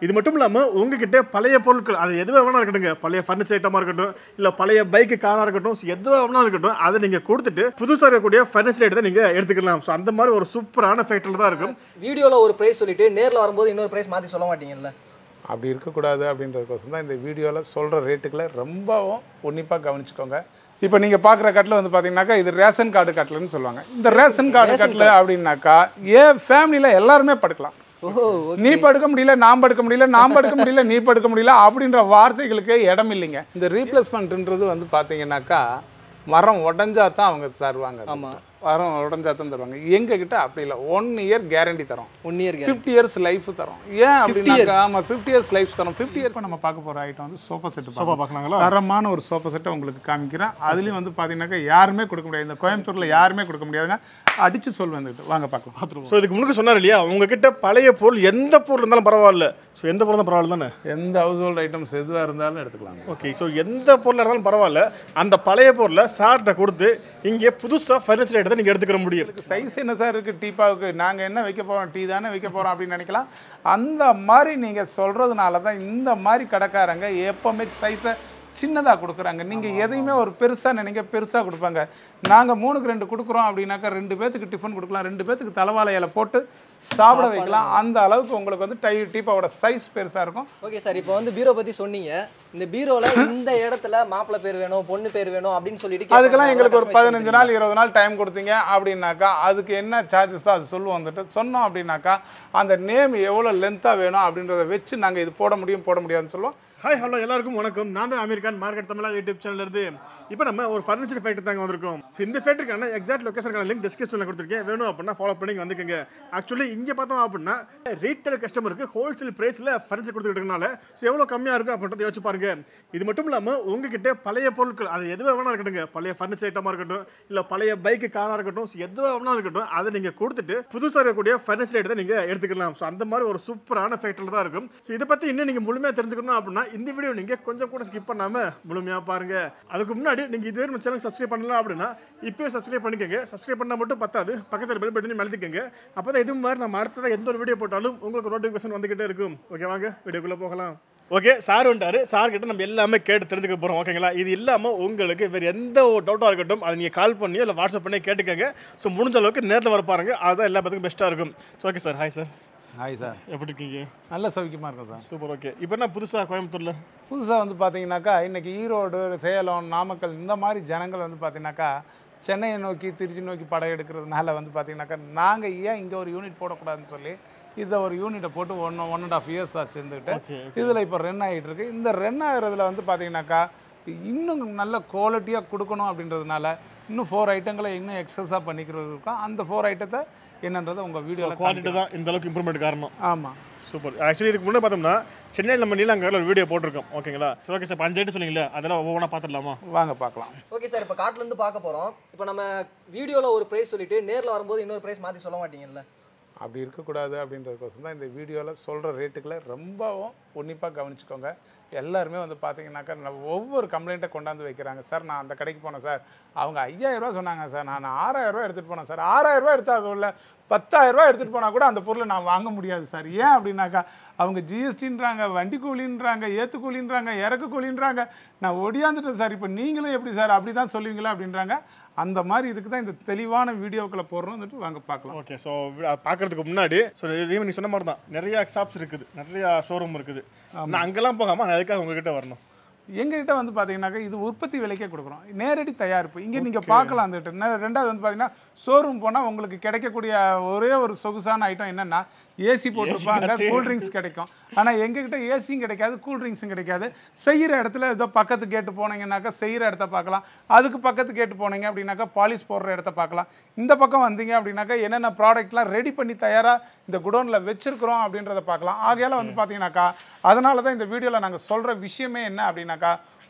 இது மட்டும் இல்லாமல் உங்ககிட்ட பழைய பொருட்கள் அது எதுவாக வேணா இருக்கட்டுங்க பழைய ஃபர்னிச்சர் ஐட்டமாக இருக்கட்டும் இல்லை பழைய பைக்கு காராக இருக்கட்டும் so எதுவாக வேணா இருக்கட்டும் அதை நீங்கள் கொடுத்துட்டு புதுசாக இருக்கக்கூடிய ஃபர்னிச்சர் ஐட்டத்தை நீங்கள் எடுத்துக்கலாம் ஸோ அந்த மாதிரி ஒரு சூப்பரான ஃபேக்டரியில் தான் இருக்கும் வீடியோல ஒரு பிரைஸ் சொல்லிட்டு நேர்ல வரும்போது இன்னொரு பிரைஸ் மாத்தி சொல்ல மாட்டீங்கல்ல அப்படி இருக்கக்கூடாது அப்படின்றதுக்கோசம் தான் இந்த வீடியோவில் சொல்கிற ரேட்டுகளை ரொம்பவும் உன்னிப்பாக கவனிச்சுக்கோங்க இப்போ நீங்கள் பார்க்குற கட்டில் வந்து பார்த்தீங்கன்னாக்கா இது ரேஷன் கார்டு கட்டில்னு சொல்லுவாங்க இந்த ரேஷன் கார்டு கட்டில் அப்படின்னாக்கா ஏன் ஃபேமிலியில் எல்லாருமே படுக்கலாம் ஓஹோ நீ படுக்க முடியல நான் படுக்க முடியல நான் படுக்க முடியல நீ படுக்க முடியல அப்படின்ற வார்த்தைகளுக்கு இடம் இல்லைங்க இந்த ரீப்ளேஸ்மெண்ட்ன்றது வந்து பார்த்தீங்கன்னாக்கா மரம் உடஞ்சா தான் அவங்க தருவாங்க அது. ஆமா மரம் உடஞ்சா தான் தருவாங்க எங்ககிட்ட அப்படி இல்லை ஒன் இயர் கேரண்டி தரோம் one year fifty years life தரோம் ஏன் அப்படின்னாக்கா ஆமாம் ஃபிஃப்டி இயர்ஸ் லைஃப் தரோம் ஃபிஃப்டி இயர்ஸ் நம்ம பார்க்க போகிற ஐட்டம் வந்து சோஃபா செட் சோஃபா பார்க்கலாங்களா தரமான ஒரு சோஃபா செட்டை உங்களுக்கு காமிக்கிறேன் அதுலேயும் வந்து பார்த்தீங்கன்னாக்கா யாருமே கொடுக்க முடியாது இந்த கோயம்புத்தூரில் யாருமே கொடுக்க முடியாதுங்க அடிச்சு சொல் வந்துட்டு வாங்க பார்க்கலாம் ஸோ இதுக்கு முன்னாடி சொன்னார் இல்லையா உங்ககிட்ட பழைய பொருள் எந்த பொருள் இருந்தாலும் பரவாயில்ல ஸோ எந்த பொருள் தான் பரவாயில்ல தானே எந்த ஹவுஸ் ஹோல்ட் ஐட்டம்ஸ் எதுவாக இருந்தாலும் எடுத்துக்கலாம் ஓகே ஸோ எந்த பொருளாக இருந்தாலும் பரவாயில்ல அந்த பழைய பொருளை சார்கிட்ட கொடுத்து இங்கே புதுசாக ஃபர்னிச்சர் ஐட்டத்தை நீங்கள் எடுத்துக்கிற முடியும் சைஸ் என்ன சார் இருக்குது டீப்பாவுக்கு நாங்கள் என்ன வைக்க போகிறோம் டீ தானே வைக்க போகிறோம் அப்படின்னு நினைக்கலாம் அந்த மாதிரி நீங்கள் சொல்கிறதுனால தான் இந்த மாதிரி கடைக்காரங்க எப்போவுமே சைஸை சின்னதாக கொடுக்குறாங்க நீங்கள் எதையுமே ஒரு பெருசாக நினைக்க பெருசாக கொடுப்பாங்க நாங்கள் மூணுக்கு ரெண்டு கொடுக்குறோம் அப்படின்னாக்கா ரெண்டு பேத்துக்கு டிஃபன் கொடுக்கலாம் ரெண்டு பேத்துக்கு தலைவாழை இலை போட்டு சாப்பிட வைக்கலாம் அந்த அளவுக்கு உங்களுக்கு வந்து டை டீப்பாவோட சைஸ் பெருசாக இருக்கும் ஓகே சார் இப்போ வந்து பீரோ பத்தி சொன்னீங்க இந்த பீரோல இந்த இடத்துல மாப்பிள்ளை பேர் வேணும் பொண்ணு பேர் வேணும் அப்படின்னு சொல்லிட்டு அதுக்கெல்லாம் கேட்பாங்க. எங்களுக்கு ஒரு customize பதினஞ்சு பண்ணி நாள் இருபது நாள் டைம் கொடுத்தீங்க அப்படின்னாக்கா அதுக்கு என்ன சார்ஜஸ் அது சொல்லுவோம் வந்துட்டு சொன்னோம் அப்படின்னாக்கா அந்த நேம் எவ்வளோ லென்த்தாக வேணும் அப்படின்றத வச்சு நாங்கள் இது போட முடியும் போட முடியாதுன்னு சொல்லுவோம் ஹாய் ஹலோ எல்லாருக்கும் வணக்கம் நான் தான் அமெரிக்கன் மார்க்கெட் தமிழா யூடியூப் சேனல்ல இருந்து இப்போ நம்ம ஒரு ஃபர்னிச்சர் ஃபேக்டரி தாங்க வந்திருக்கோம் ஸோ இந்த ஃபேக்டரிக்கான எக்ஸாக்ட் லொகேஷனுக்கான லிங்க் டிஸ்கிரிப்ஷனில் கொடுத்துருக்கேன் வேணும் அப்படின்னா ஃபாலோ பண்ணி இங்க வந்துக்கோங்க ஆக்சுவலி இங்கே பார்த்தோம் அப்படின்னா ரீட்டைல் கஸ்டமருக்கு ஹோல்சேல் ப்ரைஸில் ஃபர்னிச்சர் கொடுத்துருக்கனால ஸோ எவ்வளோ கம்மியாக இருக்கும் அப்படின்றத யோசிச்சு பாருங்க இது மட்டும் இல்லாமல் உங்ககிட்ட பழைய பொருட்கள் அது எதுவாக வேணா இருக்கட்டுங்க பழைய ஃபர்னிச்சர் ஐட்டமாக இருக்கட்டும் இல்லை பழைய பைக்கு காராக இருக்கட்டும் ஸோ எதுவாக வேணா இருக்கட்டும் அதை நீங்கள் கொடுத்துட்டு புதுசாக இருக்கக்கூடிய ஃபர்னிச்சர் ஐட்டத்தை நீங்கள் எடுத்துக்கலாம் ஸோ அந்த மாதிரி ஒரு சூப்பரான ஃபேக்டரியில் தான் இருக்கும் ஸோ இதை பற்றி இன்னும் நீங்கள் முழுமையாக தெரிஞ்சுக்கணும் அப்படின்னா இந்த வீடியோ நீங்கள் கொஞ்சம் கூட ஸ்கிப் பண்ணாமல் முழுமையாக பாருங்க அதுக்கு முன்னாடி நீங்கள் இதுவரை நம்ம சேனல் சப்ஸ்கிரைப் பண்ணலாம் அப்படின்னா இப்போயே சப்ஸ்கிரைப் பண்ணிக்கோங்க சப்ஸ்கிரைப் பண்ணால் மட்டும் பத்தாது பக்கத்தில் பெல் பட்டனையும் அழுத்திக்கோங்க அப்போ தான் இது மாதிரி நம்ம அடுத்ததாக எந்த ஒரு வீடியோ போட்டாலும் உங்களுக்கு நோட்டிஃபிகேஷன் வந்துக்கிட்டே இருக்கும் ஓகே வாங்க வீடியோக்குள்ளே போகலாம் ஓகே சார் வந்துட்டாரு சார் கிட்ட நம்ம எல்லாமே கேட்டு தெரிஞ்சுக்க போகிறோம் ஓகேங்களா இது இல்லாமல் உங்களுக்கு வேறு எந்த ஒரு டவுட்டாக இருக்கட்டும் அதை நீங்கள் கால் பண்ணியோ இல்லை வாட்ஸ்அப் பண்ணி கேட்டுக்கோங்க ஸோ முடிஞ்ச அளவுக்கு நேரில் வர பாருங்க அதுதான் எல்லா பேத்துக்கும் பெஸ்ட்டாக இருக்கும் so okay sir hi sir hi sir எப்படி இருக்கீங்க நல்ல சௌக்கியமாக இருக்கும் சார் சூப்பர் ஓகே இப்போ என்ன புதுசாக கோயம்புத்தூரில் புதுசாக வந்து பார்த்தீங்கன்னாக்கா இன்றைக்கி ஈரோடு சேலம் நாமக்கல் இந்த மாதிரி ஜனங்கள் வந்து பார்த்தீங்கன்னாக்கா சென்னையை நோக்கி திருச்சி நோக்கி படம் எடுக்கிறதுனால வந்து பார்த்தீங்கன்னாக்கா நாங்கள் ஏன் இங்கே ஒரு யூனிட் போடக்கூடாதுன்னு சொல்லி இதை ஒரு யூனிட்டை போட்டு one one and half years ஆச்சு இருந்துக்கிட்டு இதில் இப்போ ரன் ஆகிட்டு இருக்கு இந்த ரன் ஆகிறதுல வந்து பார்த்தீங்கன்னாக்கா இன்னும் நல்ல குவாலிட்டியாக கொடுக்கணும் அப்படின்றதுனால இன்னும் ஃபோர் ஐட்டங்களை இன்னும் எக்ஸஸாக பண்ணிக்கிறது இருக்கும் அந்த ஃபோர் ஐட்டத்தை என்னன்றதை உங்கள் வீடியோவில் குவாலிட்டி தான் இந்த அளவுக்கு இம்ப்ரூவ்மெண்ட் காரணம் ஆமாம் சூப்பர் ஆக்சுவலி இதுக்கு முன்னாடி பார்த்தோம்னா சென்னையில் நம்ம நீலாங்கரில் ஒரு வீடியோ போட்டிருக்கோம் ஓகேங்களா சரி ஓகே சார் இப்போ அஞ்சு ஐட்டம் சொன்னீங்களே அதெல்லாம் ஒவ்வொன்றா பார்த்துடலாமா வாங்க பார்க்கலாம் ஓகே சார் இப்போ காட்டுல இருந்து பார்க்க போறோம் இப்போ நம்ம வீடியோல ஒரு பிரைஸ் சொல்லிட்டு நேர்ல வரும்போது இன்னொரு பிரைஸ் மாத்தி சொல்ல மாட்டீங்கல்ல அப்படி இருக்கக்கூடாது அப்படின்றதுக்கோசம் தான் இந்த வீடியோவில் சொல்கிற ரேட்டுகளை ரொம்பவும் உன்னிப்பாக கவனிச்சுக்கோங்க எல்லாருமே வந்து பார்த்தீங்கன்னாக்கா நான் ஒவ்வொரு கம்ப்ளைண்ட்டை கொண்டாந்து வைக்கிறாங்க சார் நான் அந்த கடைக்கு போனேன் சார் அவங்க ஐயாயிரரூவா சொன்னாங்க சார் நான் ஆறாயிரரூவா எடுத்துகிட்டு போனேன் சார் ஆறாயிரரூவா எடுத்தாகல பத்தாயிரரூவா எடுத்துகிட்டு போனால் கூட அந்த பொருளை நான் வாங்க முடியாது சார் ஏன் அப்படின்னாக்கா அவங்க ஜிஎஸ்டின்றாங்க வண்டி கூலின்றாங்க ஏத்து கூலின்றாங்க இறக்கு கூலின்றாங்க நான் ஒடியாந்துட்டேன் சார் இப்போ நீங்களும் எப்படி சார் அப்படி தான் சொல்லுவீங்களா அப்படின்றாங்க அந்த மாதிரி இதுக்கு தான் இந்த தெளிவான வீடியோக்களை போடுறோம் வந்துட்டு வாங்க பார்க்கலாம் ஓகே ஸோ பார்க்கறதுக்கு முன்னாடி ஸோ இது நீங்கள் சொன்ன மாதிரி தான் நிறையா ஷாப்ஸ் இருக்குது நிறையா ஷோரூம் இருக்குது நான் அங்கெல்லாம் போகாமல் நான் எதுக்காக உங்ககிட்ட வரணும் எங்ககிட்ட வந்து பார்த்தீங்கன்னாக்கா இது உற்பத்தி விலைக்கே கொடுக்குறோம் நேரடி தயாரிப்பு இங்கே நீங்கள் பார்க்கலாம் அந்த இடம். நெ- ரெண்டாவது வந்து பார்த்தீங்கன்னா ஷோரூம் போனால் உங்களுக்கு கிடைக்கக்கூடிய ஒரே ஒரு சொகுசான ஐட்டம் என்னென்னா ஏசி போட்டிருப்பாங்க கூல் ட்ரிங்க்ஸ் கிடைக்கும் ஆனால் எங்ககிட்ட ஏசியும் கிடைக்காது கூல் ட்ரிங்க்ஸும் கிடைக்காது செய்கிற இடத்துல ஏதோ பக்கத்து கேட்டு போனீங்கன்னாக்கா செய்கிற இடத்த பார்க்கலாம் அதுக்கு பக்கத்து கேட்டு போனீங்க அப்படின்னாக்கா பாலிஷ் போடுற இடத்த பார்க்கலாம் இந்த பக்கம் வந்தீங்க அப்படின்னாக்கா என்னென்ன ப்ராடக்ட்லாம் ரெடி பண்ணி தயாராக இந்த குடோனில் வச்சிருக்கிறோம் அப்படின்றத பார்க்கலாம் ஆகையால் வந்து பார்த்தீங்கன்னாக்கா அதனால தான் இந்த வீடியோவில் நாங்கள் சொல்கிற விஷயமே என்ன அப்படின்னாக்கா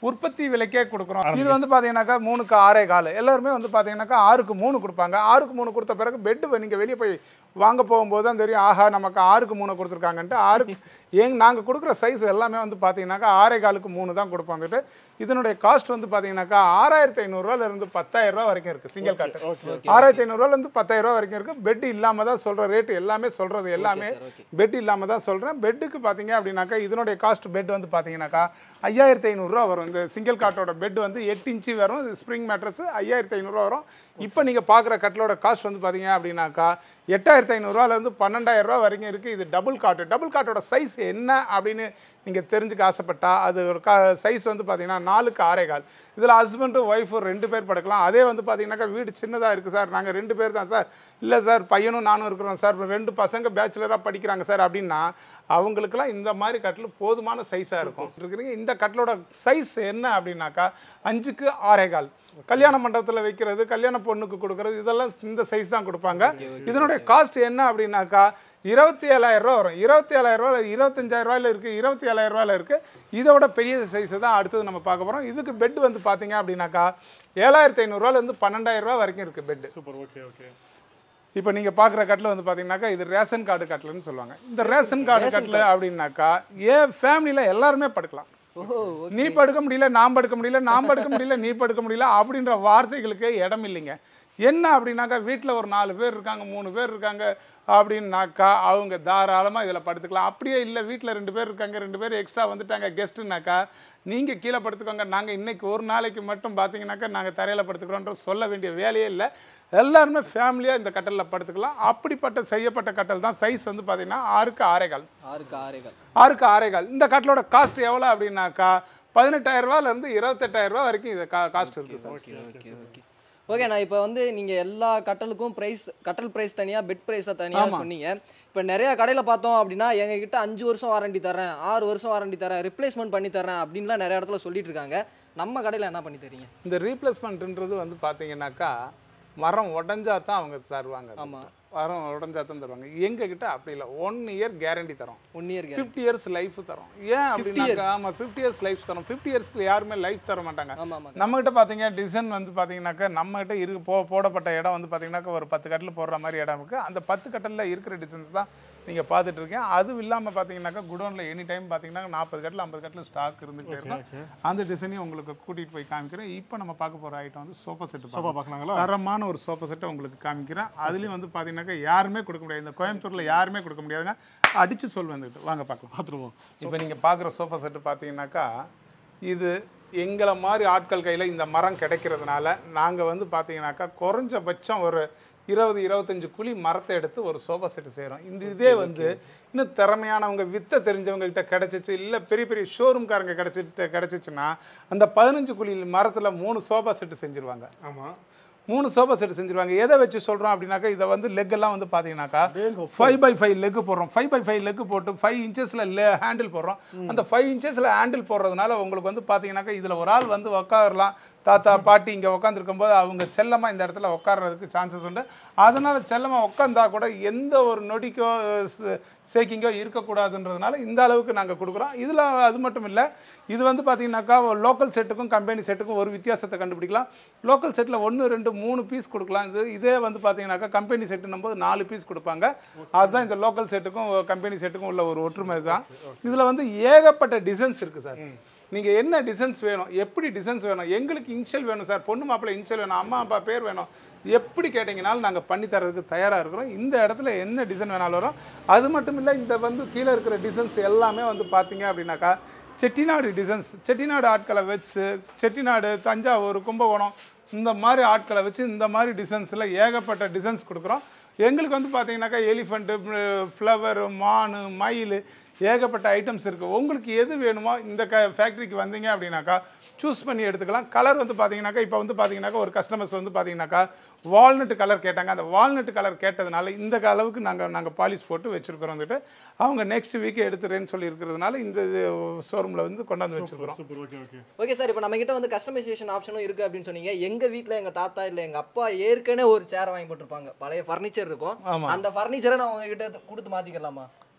உற்பத்தி விலைக்கே கொடுக்குறோம் இது வந்து பார்த்தீங்கன்னாக்கா மூணுக்கு ஆறே கால் எல்லாருமே வந்து பார்த்தீங்கன்னாக்கா ஆறுக்கு மூணு கொடுப்பாங்க ஆறுக்கு மூணு கொடுத்த பிறகு பெட்டு நீங்கள் வெளியே போய் வாங்க போகும்போது தான் தெரியும் ஆஹா நமக்கு ஆறுக்கு மூணு கொடுத்துருக்காங்கன்ட்டு ஆறுக்கு ஏங்க நாங்கள் கொடுக்குற சைஸ் எல்லாமே வந்து பார்த்தீங்கன்னாக்கா ஆறே காலுக்கு மூணு தான் கொடுப்போம் வந்துட்டு இதனுடைய காஸ்ட் வந்து பார்த்தீங்கன்னாக்கா ஆறாயிரத்தி ஐநூறுரூவாலேருந்து பத்தாயிரம் ரூபா வரைக்கும் இருக்குது சிங்கிள் காட்டு ஓகே ஆறாயிரத்தி ஐநூறுரூவாலேருந்து பத்தாயிரம் ரூபா வரைக்கும் இருக்குது பெட் இல்லாமல் தான் சொல்கிற ரேட்டு எல்லாமே சொல்கிறது எல்லாமே சார் ஓகே பெட் இல்லாமல் தான் சொல்கிறேன் பெட்டுக்கு பார்த்தீங்க அப்படின்னாக்கா இதனுடைய காஸ்ட் பெட் வந்து பார்த்தீங்கன்னாக்கா ஐயாயிரத்தி ஐநூறுரூவா வரும் இந்த சிங்கிள் காட்டோட பெட் வந்து எட்டு இன்ச்சு வரும் இது ஸ்ப்ரிங் மேட்ரஸ் ஐயாயிரத்தி ஐநூறுரூவா வரும் இப்போ நீங்கள் பார்க்குற கட்டிலோட காஸ்ட் வந்து பார்த்தீங்க அப்படின்னாக்கா எட்டாயிரத்தி ஐநூறுரூவாலேருந்து பன்னெண்டாயிரம் ரூபா வரைக்கும் இருக்குது இது டபுள் காட்டு டபுள் காட்டோட சைஸ் என்ன அப்படின்னு நீங்கள் தெரிஞ்சுக்க ஆசைப்பட்டா அது ஒரு கா சைஸ் வந்து பார்த்தீங்கன்னா நாலுக்கு ஆறே கால் இதில் ஹஸ்பண்டும் ஒய்ஃபும் ரெண்டு பேர் படுக்கலாம் அதே வந்து பார்த்தீங்கன்னாக்கா வீடு சின்னதாக இருக்குது சார் நாங்கள் ரெண்டு பேர் தான் சார் இல்லை சார் பையனும் நானும் இருக்கிறோம் சார் ரெண்டு பசங்க பேச்சுலராக படிக்கிறாங்க சார் அப்படின்னா அவங்களுக்குலாம் இந்த மாதிரி கட்டில் போதுமான சைஸாக இருக்கும் இருக்கிறீங்க இந்த கட்டிலோட சைஸ் என்ன அப்படின்னாக்கா அஞ்சுக்கு ஆறே கால் கல்யாண மண்டபத்தில் வைக்கிறது கல்யாண பொண்ணுக்கு கொடுக்கறது இதெல்லாம் இந்த சைஸ் தான் கொடுப்பாங்க இதனுடைய காஸ்ட் என்ன அப்படின்னாக்கா இருபத்தி ஏழாயிரம் ரூபா வரும் இருபத்தி ஏழாயிரம் ரூபா இருபத்தஞ்சாயிரம் ரூபாயில இருக்குது இருபத்தி ஏழாயிரம் ரூபாயில இருக்குது இதோட பெரிய சைஸ் தான் அடுத்தது நம்ம பார்க்க போகிறோம் இதுக்கு பெட் வந்து பார்த்தீங்க அப்படின்னாக்கா ஏழாயிரத்தி ஐநூறுரூவாலேருந்து பன்னெண்டாயிரம் ரூபா வரைக்கும் இருக்குது பெட் சூப்பர் ஓகே ஓகே இப்போ நீங்கள் பார்க்குற கட்டில் வந்து பார்த்தீங்கன்னாக்கா இது ரேஷன் கார்டு கட்டில்னு சொல்லுவாங்க இந்த ரேஷன் கார்டு கட்டில் அப்படின்னாக்கா ஏன் ஃபேமிலியில் எல்லாருமே படுக்கலாம் ஓஹோ நீ படுக்க முடியல நான் படுக்க முடியல நான் படுக்க முடியல நீ படுக்க முடியல அப்படின்ற வார்த்தைகளுக்கு இடம் இல்லைங்க என்ன அப்படின்னாக்கா வீட்டில் ஒரு நாலு பேர் இருக்காங்க மூணு பேர் இருக்காங்க அப்படின்னாக்கா அவங்க தாராளமாக இதில் படுத்துக்கலாம் அப்படியே இல்லை வீட்டில் ரெண்டு பேர் இருக்காங்க ரெண்டு பேர் எக்ஸ்ட்ரா வந்துட்டாங்க கெஸ்ட்டுனாக்கா நீங்கள் கீழே படுத்துக்கோங்க நாங்கள் இன்னைக்கு ஒரு நாளைக்கு மட்டும் பார்த்தீங்கன்னாக்கா நாங்கள் தரையில் படுத்துக்கிறோன்ற சொல்ல வேண்டிய வேலையே இல்லை எல்லாருமே ஃபேமிலியாக இந்த கட்டலில் படுத்துக்கலாம் அப்படிப்பட்ட செய்யப்பட்ட கட்டல் தான் சைஸ் வந்து பார்த்தீங்கன்னா ஆறுக்கு ஆறேகால் ஆறுக்கு ஆறேகால் ஆறுக்கு ஆறேகால் இந்த கட்டலோட காஸ்ட் எவ்வளோ அப்படின்னாக்கா பதினெட்டாயிரம் ரூபாயிலேருந்து இருபத்தெட்டாயிரம் ரூபா வரைக்கும் இது கா காஸ்ட் இருக்குது sir okay okay okay okay நான் இப்போ வந்து நீங்கள் எல்லா கட்டலுக்கும் ப்ரைஸ் கட்டல் ப்ரைஸ் தனியாக பெட் ப்ரைஸை தனியாக சொன்னீங்க இப்போ நிறைய கடையில் பார்த்தோம் அப்படின்னா எங்ககிட்ட அஞ்சு வருஷம் வாரண்டி தரேன் ஆறு வருஷம் வாரண்டி தரேன் ரிப்ளேஸ்மெண்ட் பண்ணி தரேன் அப்படின்லாம் நிறைய இடத்துல சொல்லிட்டு இருக்காங்க நம்ம கடையில் என்ன பண்ணி தரீங்க இந்த ரீப்ளேஸ்மெண்ட்ன்றது வந்து பார்த்தீங்கன்னாக்கா மரம் உடஞ்சா தான் அவங்க தருவாங்க அது. ஆமாம் மரம் உடஞ்சா தான் தருவாங்க எங்ககிட்ட அப்படி இல்லை ஒன் இயர் கேரண்டி தரோம் one year fifty years life தரோம் ஏன் அப்படின்னாக்கா ஆமாம் ஃபிஃப்டி இயர்ஸ் லைஃப் தரோம் ஃபிஃப்டி இயர்ஸ்க்கு யாருமே லைஃப் தர மாட்டாங்க ஆமாம் ஆமாம் நம்மகிட்ட பார்த்தீங்க டிசைன் வந்து பார்த்தீங்கன்னாக்கா நம்மகிட்ட இருக்கு போ போடப்பட்ட இடம் வந்து பார்த்தீங்கன்னாக்கா ஒரு பத்து கட்டில் போடுற மாதிரி இடம் இருக்குது அந்த பத்து கட்டலில் இருக்கிற டிசைன்ஸ் தான் நீங்கள் பார்த்துட்டு இருக்கேன் அதுவும் இல்லாமல் பார்த்தீங்கன்னாக்கா குடோனில் எனி டைம் பார்த்தீங்கன்னா நாற்பது கட்டில் ஐம்பது கட்டில் ஸ்டாக் இருந்துகிட்டே இருக்கும் அந்த டிசைனையும் உங்களுக்கு கூட்டிகிட்டு போய் காமிக்கிறேன் இப்போ நம்ம பார்க்க போகிற ஐட்டம் வந்து சோஃபா செட்டு சோஃபா பார்க்கலாங்களா தரமான ஒரு சோஃபா செட்டை உங்களுக்கு காமிக்கிறேன் அதுலேயும் வந்து பார்த்தீங்கன்னாக்கா யாருமே கொடுக்க முடியாது இந்த கோயம்புத்தூரில் யாருமே கொடுக்க முடியாதுங்க அடித்து சொல்வேன் வந்துட்டு வாங்க பார்க்கலாம் பார்த்துருவோம் இப்போ நீங்கள் பார்க்குற சோஃபா செட்டு பார்த்தீங்கன்னாக்கா இது எங்களை மாதிரி ஆட்கள் கையில் இந்த மரம் கிடைக்கிறதுனால நாங்கள் வந்து பார்த்தீங்கன்னாக்கா குறைஞ்சபட்சம் ஒரு இருபது இருபத்தஞ்சு குழி மரத்தை எடுத்து ஒரு சோஃபா செட்டு செய்கிறோம் இந்த இதே வந்து இன்னும் திறமையானவங்க வித்தை தெரிஞ்சவங்க கிட்ட கிடைச்சிச்சு இல்லை பெரிய பெரிய ஷோரூம்காரங்க கிடைச்சிட்டு கிடைச்சிச்சுன்னா அந்த பதினஞ்சு குழி மரத்தில் மூணு சோஃபா செட்டு செஞ்சுருவாங்க ஆமாம் மூணு சோஃபா செட் செஞ்சுருவாங்க எதை வச்சு சொல்கிறோம் அப்படின்னாக்கா இதை வந்து லெக் எல்லாம் வந்து பார்த்தீங்கன்னாக்கா ஃபைவ் பை ஃபைவ் லெக் போடுறோம் ஃபைவ் பை ஃபைவ் லெக் போட்டு ஃபைவ் இன்ச்சஸில் ஹேண்டில் போடுறோம் அந்த ஃபைவ் இன்ச்சஸில் ஹேண்டில் போடுறதுனால உங்களுக்கு வந்து பார்த்தீங்கன்னாக்கா இதில் ஒரு ஆள் வந்து உட்காரலாம் தாத்தா பாட்டி இங்கே உட்காந்துருக்கும் போது அவங்க செல்லமாக இந்த இடத்துல உட்கார்றதுக்கு சான்சஸ் உண்டு அதனால் செல்லமாக உட்காந்தா கூட எந்த ஒரு நொடிக்கோ சேக்கிங்கோ இருக்கக்கூடாதுன்றதுனால இந்த அளவுக்கு நாங்கள் கொடுக்குறோம் இதில் அது மட்டும் இல்லை இது வந்து பார்த்தீங்கன்னாக்கா லோக்கல் செட்டுக்கும் கம்பெனி செட்டுக்கும் ஒரு வித்தியாசத்தை கண்டுபிடிக்கலாம் லோக்கல் செட்டில் ஒன்று ரெண்டு மூணு பீஸ் கொடுக்கலாம் இது இதே வந்து பார்த்தீங்கன்னாக்கா கம்பெனி செட்டுன்னும் போது நாலு பீஸ் கொடுப்பாங்க அதுதான் இந்த லோக்கல் செட்டுக்கும் கம்பெனி செட்டுக்கும் உள்ள ஒரு ஒற்றுமை தான் இதில் வந்து ஏகப்பட்ட டிசைன்ஸ் இருக்குது சார் நீங்கள் என்ன டிசைன்ஸ் வேணும் எப்படி டிசைன்ஸ் வேணும் எங்களுக்கு இன்ஷியல் வேணும் சார் பொண்ணு மாப்பிள்ளை இன்ஷியல் வேணும் அம்மா அப்பா பேர் வேணும் எப்படி கேட்டிங்கனாலும் நாங்கள் பண்ணி தரதுக்கு தயாராக இருக்கிறோம் இந்த இடத்துல என்ன டிசைன் வேணாலும் வரும் அது மட்டும் இல்லை இந்த வந்து கீழே இருக்கிற டிசைன்ஸ் எல்லாமே வந்து பார்த்தீங்க அப்படின்னாக்கா செட்டிநாடு டிசைன்ஸ் செட்டிநாடு ஆட்களை வச்சு செட்டிநாடு தஞ்சாவூர் கும்பகோணம் இந்த மாதிரி ஆட்களை வச்சு இந்த மாதிரி டிசைன்ஸில் ஏகப்பட்ட டிசைன்ஸ் கொடுக்குறோம் எங்களுக்கு வந்து பார்த்தீங்கன்னாக்கா எலிஃபண்ட்டு ஃப்ளவர் மானு மயில் ஏகப்பட்ட ஐட்டம்ஸ் இருக்குது உங்களுக்கு எது வேணுமோ இந்த க ஃபேக்ட்ரிக்கு வந்தீங்க அப்படின்னாக்கா சூஸ் பண்ணி எடுத்துக்கலாம் கலர் வந்து பார்த்தீங்கன்னாக்கா இப்போ வந்து பார்த்தீங்கன்னாக்கா ஒரு கஸ்டமர்ஸ் வந்து பார்த்தீங்கன்னாக்கா வால்நட் கலர் கேட்டாங்க அந்த வால்நட் கலர் கேட்டதுனால இந்த அளவுக்கு நாங்கள் நாங்கள் பாலிஷ் போட்டு வச்சுருக்கிறோம் வந்துட்டு அவங்க நெக்ஸ்ட் வீக் எடுத்துறேன்னு சொல்லி இருக்கிறதுனால இந்த ஷோரூமில் வந்து கொண்டாந்து வச்சுருக்கிறோம் super okay okay okay sir இப்போ நம்ம கிட்ட வந்து கஸ்டமைசேஷன் ஆப்ஷனும் இருக்கு அப்படின்னு சொன்னீங்க எங்க வீட்ல எங்க தாத்தா இல்ல எங்க அப்பா ஏற்கனவே ஒரு சேர் வாங்கி போட்டிருப்பாங்க பழைய ஃபர்னிச்சர் இருக்கும் ஆமா. அந்த ஃபர்னிச்சரை நான் உங்ககிட்ட கொடுத்து மாத்திக்கலாமா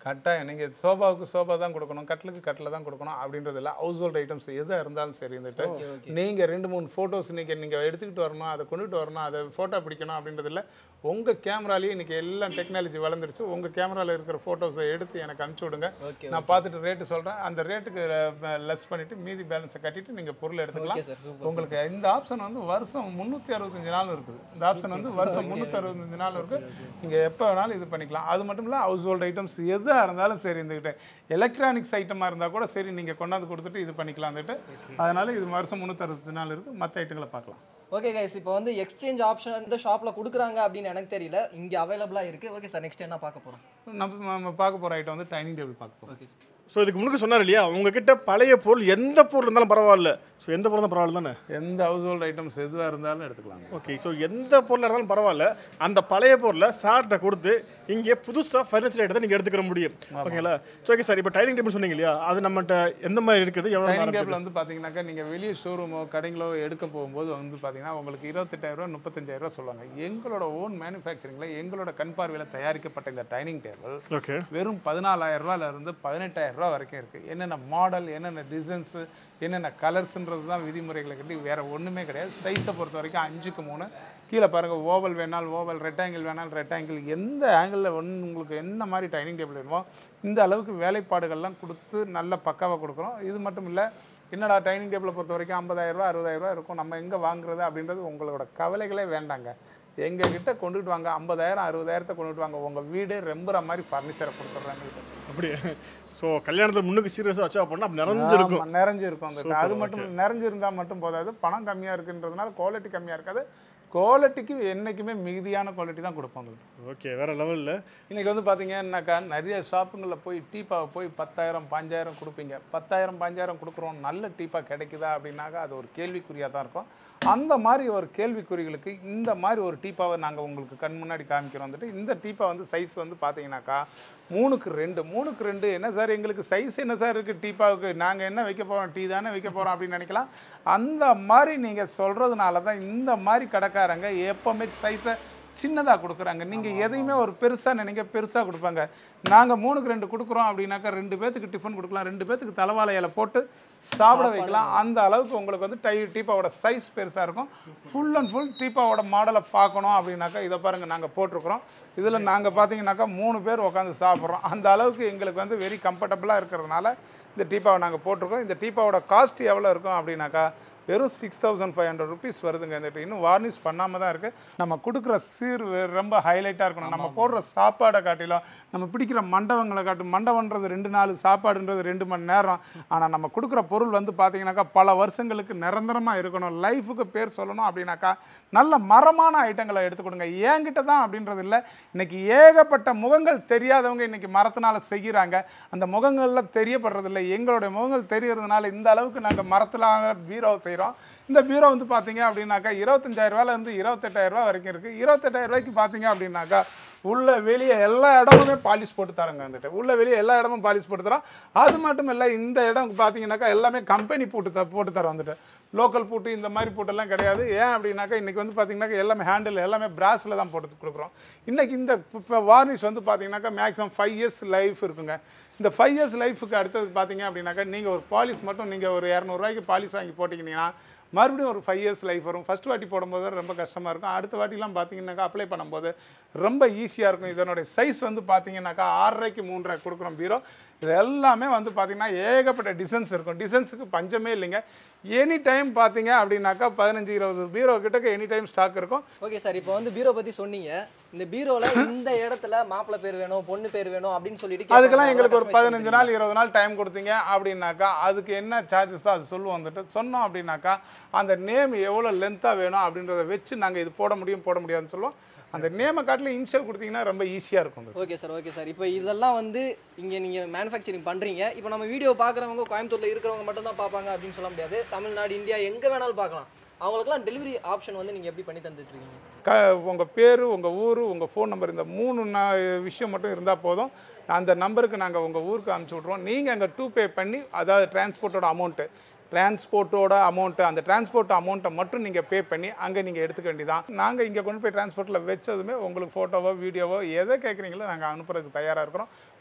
கட்டாயம் நீங்கள் சோபாவுக்கு சோபா தான் கொடுக்கணும் கட்டிலுக்கு கட்டில் தான் கொடுக்கணும் அப்படின்றது இல்லை ஹவுஸ் ஹோல்ட் ஐட்டம்ஸ் எதாக இருந்தாலும் சரி இருந்துட்டு ஓகே ஓகே நீங்கள் ரெண்டு மூணு ஃபோட்டோஸ் நீங்கள் நீங்கள் எடுத்துக்கிட்டு வரணும் அதை கொண்டுட்டு வரணும் அதை ஃபோட்டோ பிடிக்கணும் அப்படின்றது இல்லை உங்கள் கேமராலேயே இன்றைக்கி எல்லாம் டெக்னாலஜி வளர்ந்துருச்சு உங்கள் கேமராவில் இருக்கிற ஃபோட்டோஸை எடுத்து எனக்கு அனுப்பிச்சி விடுங்க ஓகே நான் பார்த்துட்டு ரேட்டு சொல்கிறேன் அந்த ரேட்டுக்கு லெஸ் பண்ணிவிட்டு மீதி பேலன்ஸை கட்டிட்டு நீங்கள் பொருள் எடுத்துக்கலாம் ஓகே சார் சூப்பர் உங்களுக்கு இந்த ஆப்ஷன் வந்து வருஷம் முந்நூற்றி அறுபத்தஞ்சு நாள் இருக்குது இந்த ஆப்ஷன் வந்து வருஷம் முந்நூற்றி அறுபத்தஞ்சு நாள் இருக்குது நீங்கள் எப்போ வேணாலும் இது பண்ணிக்கலாம் அது மட்டும் இல்லை ஹவுஸ் ஹோல்ட் ஐட்டம்ஸ் எதாக இருந்தாலும் சரி இருந்துக்கிட்டு எலக்ட்ரானிக்ஸ் ஐட்டமாக இருந்தால் கூட சரி நீங்கள் கொண்டாந்து கொடுத்துட்டு இது பண்ணிக்கலாம் வந்துட்டு அதனால் இது வருஷம் முந்நூற்றி அறுபத்தஞ்சு நாள் இருக்குது மற்ற ஐட்டங்களை பார்க்கலாம் ஓகே கைஸ் இப்போ வந்து எக்ஸ்சேஞ்ச் ஆப்ஷன் இந்த ஷாப்பில் கொடுக்குறாங்க அப்படின்னு எனக்கு தெரியல இங்கே அவைலபிளாக இருக்குது ஓகே சார் நெக்ஸ்ட் என்ன பார்க்க போகிறோம் நம்ம நம்ம பார்க்க போகிற ஐட்டம் வந்து டைனிங் டேபிள் பார்க்க போகிறோம் ஓகே சார் ஸோ இதுக்கு முன்னுக்கு சொன்னார் இல்லையா உங்ககிட்ட பழைய பொருள் எந்த பொருள் இருந்தாலும் பரவாயில்ல ஸோ எந்த பொருள் தான் பரவாயில்ல தானே எந்த ஹவுஸ் ஹோல்ட் ஐட்டம்ஸ் எதுவாக இருந்தாலும் எடுத்துக்கலாம் ஓகே ஸோ எந்த பொருளாக இருந்தாலும் பரவாயில்ல அந்த பழைய பொருளை சார்கிட்ட கொடுத்து இங்கே புதுசாக ஃபர்னிச்சர் ஐட்டத்தை நீங்கள் எடுத்துக்கிற முடியும் ஓகேங்களா ஸோ ஓகே சார் இப்போ டைனிங் டேபிள் சொன்னீங்க இல்லையா அது நம்மகிட்ட எந்த மாதிரி இருக்குது எவ்வளோ டைனிங் டேபிள் வந்து பார்த்தீங்கன்னாக்கா நீங்கள் வெளியே ஷோரூமோ கடைங்களோ எடுக்க போகும்போது வந்து பார்த்தீங்கன்னா உங்களுக்கு இருபத்தெட்டாயிரரூவா முப்பத்தஞ்சாயிரரூவா சொல்லுவாங்க எங்களோட ஓன் மேனுஃபேக்சரிங்கில் எங்களோட கண் பார்வையில் தயாரிக்கப்பட்ட இந்த டைனிங் டேபிள் ஓகே வெறும் பதினாலாயிரம் ரூபாயில இருந்து பதினெட்டாயிரம் ரூபா வரைக்கும் இருக்குது என்னென்ன மாடல் என்னென்ன டிசைன்ஸு என்னென்ன கலர்ஸ்ன்றது தான் விதிமுறைகளை கட்டி வேறு ஒன்றுமே கிடையாது சைஸை பொறுத்த வரைக்கும் அஞ்சுக்கு மூணு கீழே பாருங்கள் ஓவல் வேணால் ஓவல் ரெக்டாங்கிள் வேணால் ரெக்டாங்கிள் எந்த ஆங்கிளில் ஒன்று உங்களுக்கு என்ன மாதிரி டைனிங் டேபிள் வேணுமோ இந்த அளவுக்கு வேலைப்பாடுகள்லாம் கொடுத்து நல்ல பக்காவாக கொடுக்குறோம் இது மட்டும் இல்லை என்னடா டைனிங் டேபிளை பொறுத்த வரைக்கும் ஐம்பதாயிரரூபா அறுபதாயிரரூபா இருக்கும் நம்ம எங்கே வாங்குறது அப்படின்றது உங்களோட கவலைகளே வேண்டாங்க எங்கள் கிட்ட கொண்டுட்டு வாங்க ஐம்பதாயிரம் அறுபதாயிரத்தை கொண்டுட்டு வாங்க உங்கள் வீடே ரெம்புற மாதிரி ஃபர்னிச்சரை கொடுத்துட்றாங்க அப்படியே ஸோ கல்யாணத்தில் முன்னுக்கு சீரியஸாக வச்சா அப்படின்னா அப்படி நிறைஞ்சிருக்கும் ஆமா, நிறைஞ்சிருக்கும் அந்த அது மட்டும் இல்ல, நிறைஞ்சிருந்தா மட்டும் போதாது பணம் கம்மியாக இருக்குன்றதுனால குவாலிட்டி கம்மியாக இருக்காது குவாலிட்டிக்கு என்றைக்குமே மிகுதியான குவாலிட்டி தான் கொடுப்போம் அது. ஓகே வேற லெவலில் இன்னைக்கு வந்து பார்த்தீங்கன்னாக்கா நிறைய ஷாப்புங்களில் போய் டீப்பாவை போய் பத்தாயிரம் பாஞ்சாயிரம் கொடுப்பீங்க பத்தாயிரம் பாஞ்சாயிரம் கொடுக்குறோம் நல்ல டீப்பா கிடைக்குதா அப்படின்னாக்கா அது ஒரு கேள்விக்குறியாக தான் இருக்கும் அந்த மாதிரி ஒரு கேள்விக்குறிகளுக்கு இந்த மாதிரி ஒரு டீப்பாவை நாங்கள் உங்களுக்கு கண் முன்னாடி காமிக்கிறோம் வந்துட்டு இந்த டீப்பா வந்து சைஸ் வந்து பார்த்தீங்கன்னாக்கா மூணுக்கு ரெண்டு மூணுக்கு ரெண்டு என்ன சார் எங்களுக்கு சைஸ் என்ன சார் இருக்குது டீப்பாவுக்கு நாங்கள் என்ன வைக்க போகிறோம் டீ தானே வைக்க போகிறோம் அப்படின்னு நினைக்கலாம் அந்த மாதிரி நீங்கள் சொல்கிறதுனால தான் இந்த மாதிரி கடைக்காரங்க எப்போவுமே சைஸை சின்னதாக கொடுக்குறாங்க நீங்கள் எதையுமே ஒரு பெருசாக நினைக்க பெருசாக கொடுப்பாங்க நாங்கள் மூணுக்கு ரெண்டு கொடுக்குறோம் அப்படின்னாக்கா ரெண்டு பேத்துக்கு டிஃபன் கொடுக்கலாம் ரெண்டு பேத்துக்கு தலைவாழை இலை போட்டு சாப்பிட வைக்கலாம் அந்த அளவுக்கு உங்களுக்கு வந்து டை டீப்பாவோட சைஸ் பெருசாக இருக்கும் ஃபுல் அண்ட் ஃபுல் டீப்பாவோட மாடலை பார்க்கணும் அப்படின்னாக்கா இதை பாருங்கள் நாங்கள் போட்டிருக்கிறோம் இதில் நாங்கள் பார்த்தீங்கன்னாக்கா மூணு பேர் உட்காந்து சாப்பிட்றோம் அந்த அளவுக்கு எங்களுக்கு வந்து வெரி கம்ஃபர்டபுளாக இருக்கிறதுனால இந்த டீப்பாவை நாங்கள் போட்டிருக்கோம் இந்த டீப்பாவோட காஸ்ட் எவ்வளோ இருக்கும் அப்படின்னாக்கா வெறும் six thousand five hundred rupees வருதுங்க இந்த இன்னும் வார்னிஷ் பண்ணாமல் தான் இருக்குது நம்ம கொடுக்குற சீர் வே- ரொம்ப ஹைலைட்டாக இருக்கணும் நம்ம போடுற சாப்பாடை காட்டிலும் நம்ம பிடிக்கிற மண்டபங்களை காட்டும் மண்டபன்றது ரெண்டு நாள் சாப்பாடுன்றது ரெண்டு மணி நேரம் ஆனால் நம்ம கொடுக்குற பொருள் வந்து பார்த்தீங்கன்னாக்கா பல வருஷங்களுக்கு நிரந்தரமாக இருக்கணும் லைஃபுக்கு பேர் சொல்லணும் அப்படின்னாக்கா நல்ல மரமான ஐட்டங்களை எடுத்து கொடுங்க என்கிட்ட தான் அப்படின்றது இல்லை இன்னைக்கு ஏகப்பட்ட முகங்கள் தெரியாதவங்க இன்னைக்கு மரத்தினால செய்கிறாங்க அந்த முகங்கள்லாம் தெரியப்படுறதில்ல எங்களுடைய முகங்கள் தெரியறதுனால இந்த அளவுக்கு நாங்கள் மரத்தினால பீரோ செய்கிறோம் இந்த பீரோ வந்து பார்த்தீங்க அப்படின்னாக்கா இருபத்தஞ்சாயிரம் ரூபாயிலேருந்து இருபத்தெட்டாயிரம் ரூபாய் வரைக்கும் இருக்குது இருபத்தெட்டாயிரம் ரூபாய்க்கு பார்த்தீங்க அப்படின்னாக்கா உள்ள வெளியே எல்லா இடமுமே பாலிஷ் போட்டு தரங்க வந்துட்டு உள்ள வெளியே எல்லா இடமும் பாலிஷ் போட்டு தரோம் அது மட்டும் இல்லை இந்த இடம் பார்த்தீங்கன்னாக்கா எல்லாமே கம்பெனி பூட்டு த போட்டு தரோம் வந்துட்டு லோக்கல் பூட்டு இந்த மாதிரி பூட்டெல்லாம் கிடையாது ஏன் அப்படின்னாக்கா இன்றைக்கி வந்து பார்த்தீங்கன்னாக்கா எல்லாமே ஹேண்டில் எல்லாமே பிராஸில் தான் போட்டு கொடுக்குறோம் இன்றைக்கி இந்த இப்போ வார்னிஷ் வந்து பார்த்தீங்கன்னாக்கா மேக்ஸிமம் ஃபைவ் இயர்ஸ் லைஃப் இருக்குங்க இந்த ஃபைவ் இயர்ஸ் லைஃபுக்கு அடுத்தது பார்த்தீங்க அப்படின்னாக்கா நீங்கள் ஒரு பாலிஷ் மட்டும் நீங்கள் ஒரு இரநூறுவாய்க்கு பாலிஷ் வாங்கி போட்டிங்கன்னா மறுபடியும் ஒரு ஃபைவ் இயர்ஸ் லைஃப் வரும் ஃபர்ஸ்ட் வாட்டி போடும்போது ரொம்ப கஷ்டமாக இருக்கும் அடுத்த வாட்டிலாம் பார்த்தீங்கன்னாக்கா அப்ளை பண்ணும்போது ரொம்ப ஈஸியாக இருக்கும் இதனுடைய சைஸ் வந்து பார்த்தீங்கன்னாக்கா ஆறரைக்கு மூன்றரை கொடுக்குறோம் பீரோ இது எல்லாமே வந்து பார்த்தீங்கன்னா ஏகப்பட்ட டிசைன்ஸ் இருக்கும் டிசைன்ஸுக்கு பஞ்சமே இல்லைங்க எனி டைம் பார்த்தீங்க அப்படின்னாக்கா பதினஞ்சு இருபது பீரோ கிட்டக்க எனி டைம் ஸ்டாக் இருக்கும் ஓகே சார் இப்போ வந்து பீரோ பற்றி சொன்னீங்க இந்த பீரோல இந்த இடத்துல மாப்பிள்ளை பேர் வேணும் பொண்ணு பேர் வேணும் அப்படின்னு சொல்லிட்டு அதுக்கெல்லாம் கேட்பாங்க. எங்களுக்கு ஒரு customize பதினஞ்சு பண்ணி நாள் இருபது நாள் டைம் கொடுத்தீங்க அப்படின்னாக்கா அதுக்கு என்ன சார்ஜஸ் அது சொல்லுவோம் வந்துட்டு சொன்னோம் அப்படின்னாக்கா அந்த நேம் எவ்வளோ லென்த்தாக வேணும் அப்படின்றத வச்சு நாங்கள் இது போட முடியும் போட முடியாதுன்னு சொல்லுவோம் அந்த நேமை காட்டில் இனிஷியல் கொடுத்தீங்கன்னா ரொம்ப ஈஸியாக இருக்கும் அது. ஓகே சார் ஓகே சார் இப்போ இதெல்லாம் வந்து இங்கே நீங்கள் மேனுஃபேக்சரிங் பண்ணுறீங்க இப்போ நம்ம வீடியோ பார்க்குறவங்க கோயம்புத்தூரில் இருக்கிறவங்க மட்டும் தான் பார்ப்பாங்க அப்படின்னு சொல்ல முடியாது தமிழ்நாடு இந்தியா எங்கே வேணாலும் பார்க்கலாம் அவங்களுக்குலாம் டெலிவரி ஆப்ஷன் வந்து நீங்கள் எப்படி பண்ணி தந்துட்டு இருக்கீங்க க உங்கள் பேர் உங்கள் ஊர் உங்கள் ஃபோன் நம்பர் இந்த மூணு நா- விஷயம் மட்டும் இருந்தால் போதும் அந்த நம்பருக்கு நாங்கள் உங்கள் ஊருக்கு அனுப்பிச்சி விட்ருவோம் நீங்கள் அங்கே டூ பே பண்ணி அதாவது டிரான்ஸ்போர்ட்டோட அமௌண்ட்டு டிரான்ஸ்போர்ட்டோட அமௌண்ட்டு அந்த டிரான்ஸ்போர்ட் அமௌண்ட்டை மட்டும் நீங்கள் பே பண்ணி அங்கே நீங்கள் எடுத்துக்க வேண்டியதான் நாங்கள் இங்கே கொண்டு போய் டிரான்ஸ்போர்ட்டில் வச்சதுமே உங்களுக்கு ஃபோட்டோவோ வீடியோவோ எதை கேட்குறீங்களோ நாங்கள் அனுப்புறதுக்கு தயாராக இருக்கிறோம்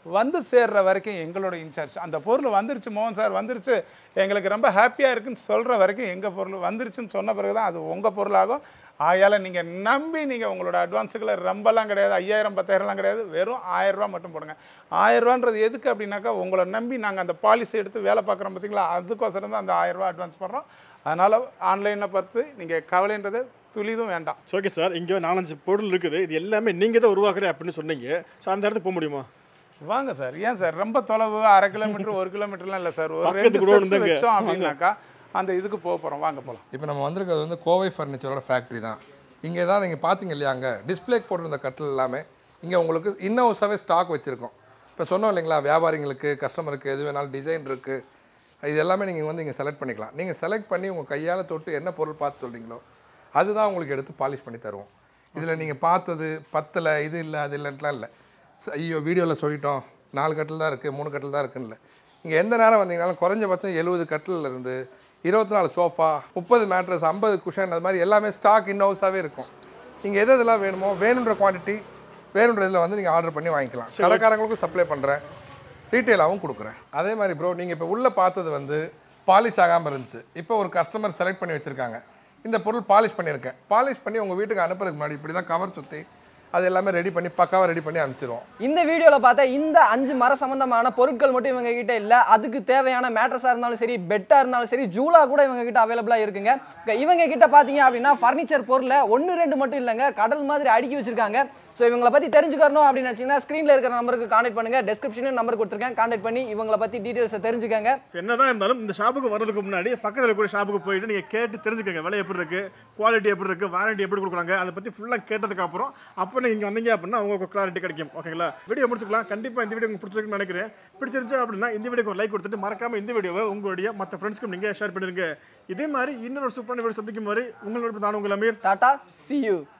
வந்து சேர்ற வரைக்கும் எங்களோட இன்சார்ஜ் அந்த பொருள் வந்துருச்சு மோகன் சார் வந்துருச்சு எங்களுக்கு ரொம்ப ஹாப்பியாக இருக்குன்னு சொல்கிற வரைக்கும் எங்கள் பொருள் வந்துருச்சுன்னு சொன்ன பிறகு தான் அது உங்கள் பொருளாகும் ஆயால் நீங்கள் நம்பி நீங்கள் உங்களோட அட்வான்ஸுகளை ரொம்பலாம் கிடையாது ஐயாயிரம் பத்தாயிரம்லாம் கிடையாது வெறும் ஆயிரம் ரூபாய் மட்டும் போடுங்க ஆயிரம் ரூபான்றது எதுக்கு அப்படின்னாக்கா உங்களை நம்பி நாங்கள் அந்த பாலிசி எடுத்து வேலை பார்க்குறோம் பார்த்தீங்களா அதுக்கோசரம் தான் அந்த ஆயிரம் ரூபாய் அட்வான்ஸ் பண்ணுறோம் அதனால் ஆன்லைனை பார்த்து நீங்கள் கவலைன்றது துளிதும் வேண்டாம் ஓகே சார் இங்கே நாலஞ்சு பொருள் இருக்குது இது எல்லாமே நீங்கள் தான் உருவாக்குறேன் அப்படின்னு சொன்னீங்க ஸோ அந்த இடத்துக்கு போக முடியுமா வாங்க சார் ஏன் சார் ரொம்ப தொலைவு அரை கிலோமீட்டர் ஒரு கிலோமீட்டர்லாம் இல்லை சார் ஒரு பக்கத்து ரெண்டு கூட steps இருந்தாங்க. வச்சோம் அப்படின்னாக்கா அந்த இதுக்கு போக போகிறோம் வாங்க போகலாம் இப்போ நம்ம வந்திருக்கிறது வந்து கோவை ஃபர்னிச்சரோட ஃபேக்ட்ரி தான் இங்கே தான் நீங்கள் பார்த்தீங்க இல்லையா அங்கே டிஸ்பிளேக்கு போட்டிருந்த கட்டில் எல்லாமே இங்கே உங்களுக்கு இன்னோஸாகவே ஸ்டாக் வச்சுருக்கோம் இப்போ சொன்னோம் இல்லைங்களா வியாபாரிங்களுக்கு கஸ்டமருக்கு எது வேணாலும் டிசைன் இருக்குது இது எல்லாமே நீங்கள் வந்து இங்கே செலக்ட் பண்ணிக்கலாம் நீங்கள் செலக்ட் பண்ணி உங்கள் கையால் தொட்டு என்ன பொருள் பார்த்து சொல்கிறீங்களோ அதுதான் உங்களுக்கு எடுத்து பாலிஷ் பண்ணி தருவோம் இதில் நீங்கள் பார்த்தது பத்தில் இது இல்லை அது இல்லைன்ட்டுலாம் இல்லை ச- ஐயோ வீடியோவில் சொல்லிட்டோம் நாலு கட்டில் தான் இருக்குது மூணு கட்டில் தான் இருக்குன்னு இல்லை நீங்கள் எந்த நேரம் வந்தீங்கனாலும் குறைஞ்சபட்சம் எழுபது கட்டில் இருந்து இருபத்தி நாலு சோஃபா முப்பது மேட்ரஸ் ஐம்பது குஷன் அது மாதிரி எல்லாமே ஸ்டாக் இன்னோஸாகவே இருக்கும் நீங்கள் எது எதெல்லாம் வேணுமோ வேணுன்ற குவான்டிட்டி வேணுன்ற இதில் வந்து நீங்கள் ஆர்டர் பண்ணி வாங்கிக்கலாம் கடைக்காரங்களுக்கும் சப்ளை பண்ணுறேன் ரீட்டெயிலாகவும் கொடுக்குறேன் அதே மாதிரி ப்ரோ நீங்கள் இப்போ உள்ளே பார்த்தது வந்து பாலிஷ் ஆகாமல் இருந்துச்சு இப்போ ஒரு கஸ்டமர் செலக்ட் பண்ணி வச்சுருக்காங்க இந்த பொருள் பாலிஷ் பண்ணியிருக்கேன் பாலிஷ் பண்ணி உங்கள் வீட்டுக்கு அனுப்புறதுக்கு முன்னாடி இப்படி தான் கவர் சுற்றி அது எல்லாமே ரெடி பண்ணி பக்காவாக ரெடி பண்ணி அனுப்பிச்சிடுவோம் இந்த வீடியோல பார்த்த இந்த அஞ்சு மர சம்பந்தமான பொருட்கள் மட்டும் இவங்க கிட்ட இல்ல அதுக்கு தேவையான மேட்ரஸா இருந்தாலும் சரி பெட்டா இருந்தாலும் சரி ஜூலா கூட இவங்க கிட்ட அவைலபிளா இருக்குங்க இங்க இவங்க கிட்ட பாத்தீங்க அப்படின்னா ஃபர்னிச்சர் பொருளை ஒன்னு ரெண்டு மட்டும் இல்லைங்க கடல் மாதிரி அடுக்கி வச்சிருக்காங்க ஸோ இவங்களை பத்தி தெரிஞ்சுக்கணும் அப்படின்னு நினைச்சீங்கன்னா ஸ்க்ரீன்ல இருக்கிற நம்பருக்கு கான்டாக்ட் பண்ணுங்க டிஸ்கிரிப்ஷனும் நம்பர் கொடுத்துருக்கேன் கான்டாக்ட் பண்ணி இவங்களை பத்தி டீடைல்ஸை தெரிஞ்சுக்கங்க ஸோ என்னதான் இருந்தாலும் இந்த ஷாப்புக்கு வர்றதுக்கு முன்னாடி பக்கத்தில் இருக்கிற ஷாப்புக்கு போயிட்டு நீங்கள் கேட்டு தெரிஞ்சுக்கங்க விலை எப்படி இருக்கு குவாலிட்டி எப்படி இருக்கு வாரண்டி எப்படி கொடுக்குறாங்க அதை பற்றி ஃபுல்லாக கேட்டதுக்கு அப்புறம் அப்போ நீங்கள் இங்கே வந்தீங்க அப்படின்னா உங்களுக்கு கிளாரிட்டி கிடைக்கும் ஓகேங்களா வீடியோ முடிச்சுக்கலாம் கண்டிப்பாக இந்த வீடியோ உங்களுக்கு பிடிச்சிருக்குன்னு நினைக்கிறேன் பிடிச்சிருந்துச்சு அப்படின்னா இந்த வீடியோக்கு ஒரு லைக் கொடுத்துட்டு மறக்காம இந்த வீடியோவை உங்களுடைய மற்ற ஃப்ரெண்ட்ஸ்க்கும் நீங்கள் ஷேர் பண்ணிருங்க இதே மாதிரி இன்னொரு சூப்பரான வீடியோ சந்திக்கும் மாதிரி உங்களோட நான் உங்கள் அமீர் டாடா see you